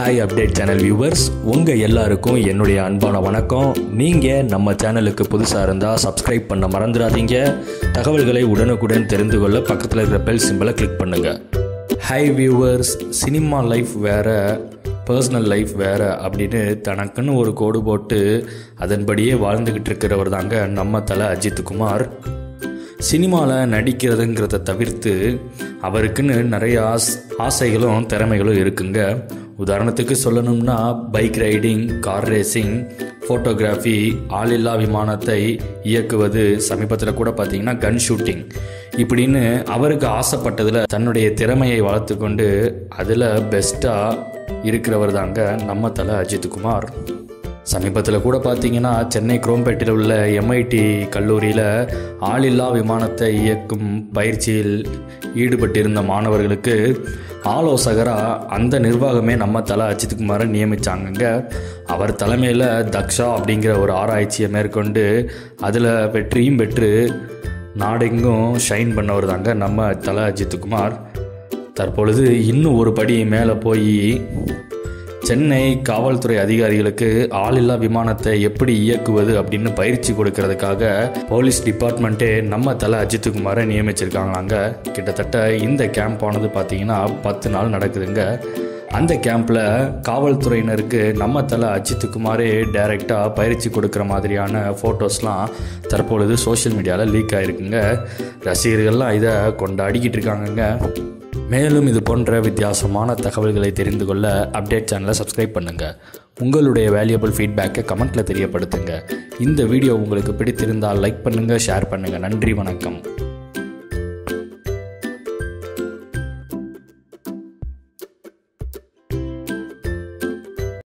hi update channel viewers உங்கள் எல்லாருக்கும் என்னுடைய அன்பான வணக்கம் நீங்கள் நம்ம சேனலுக்கு புதுசாக இருந்தால் சப்ஸ்கிரைப் பண்ண மறந்துடாதீங்க தகவல்களை உடனுக்குடன் தெரிந்து கொள்ள பக்கத்தில் இருக்கிற பெல் சிம்பிளை கிளிக் பண்ணுங்கள் ஹாய் வியூவர்ஸ் சினிமா லைஃப் வேறு பர்சனல் லைஃப் வேறு அப்படின்னு தனக்குன்னு ஒரு கோடு போட்டு அதன்படியே வாழ்ந்துக்கிட்டு இருக்கிறவர் தாங்க நம்ம தலை அஜித் குமார் சினிமாவில் நடிக்கிறதுங்கிறத தவிர்த்து அவருக்குன்னு நிறைய ஆஸ் ஆசைகளும் திறமைகளும் இருக்குங்க உதாரணத்துக்கு சொல்லணும்னா bike riding car racing photography ஆளில்லா விமானத்தை இயக்குவது சமீபத்தில் கூட பார்த்தீங்கன்னா கன் ஷூட்டிங் இப்படின்னு அவருக்கு ஆசைப்பட்டதில் தன்னுடைய திறமையை வளர்த்து கொண்டு அதில் பெஸ்ட்டாக இருக்கிறவர் தாங்க நம்ம தலை அஜித் குமார் சமீபத்தில் கூட பார்த்தீங்கன்னா சென்னை குரோம்பேட்டில் உள்ள எம்ஐடி கல்லூரியில் ஆளில்லா விமானத்தை இயக்கும் பயிற்சியில் ஈடுபட்டிருந்த மாணவர்களுக்கு ஆலோசகராக அந்த நிர்வாகமே நம்ம தலை அஜித் குமாரை நியமித்தாங்கங்க அவர் தலைமையில் தக்ஷா அப்படிங்கிற ஒரு ஆராய்ச்சியை மேற்கொண்டு அதில் வெற்றியும் பெற்று நாடெங்கும் ஷைன் பண்ணவர் தாங்க நம்ம தலை அஜித் குமார் தற்பொழுது இன்னும் ஒரு படி மேலே போய் சென்னை காவல்துறை அதிகாரிகளுக்கு ஆளில்லா விமானத்தை எப்படி இயக்குவது அப்படின்னு பயிற்சி கொடுக்கறதுக்காக போலீஸ் டிபார்ட்மெண்ட்டே நம்ம தலை அஜித் குமாரை நியமிச்சிருக்காங்களாங்க கிட்டத்தட்ட இந்த கேம்ப் ஆனது பார்த்தீங்கன்னா பத்து நாள் நடக்குதுங்க அந்த கேம்பில் காவல்துறையினருக்கு நம்ம தலை அஜித் குமாரே டைரெக்டாக பயிற்சி கொடுக்குற மாதிரியான ஃபோட்டோஸ்லாம் தற்பொழுது சோஷியல் மீடியாவில் லீக் ஆகிருக்குங்க ரசிகர்கள்லாம் இதை கொண்டாடிக்கிட்டு இருக்காங்கங்க மேலும் இது போன்ற வித்தியாசமான தகவல்களை தெரிந்து கொள்ள அப்டேட் சேனலை சப்ஸ்கிரைப் பண்ணுங்கள் உங்களுடைய வேல்யூபிள் ஃபீட்பேக்கை கமெண்ட்டில் தெரியப்படுத்துங்க இந்த வீடியோ உங்களுக்கு பிடித்திருந்தால் லைக் பண்ணுங்கள் ஷேர் பண்ணுங்கள் நன்றி வணக்கம்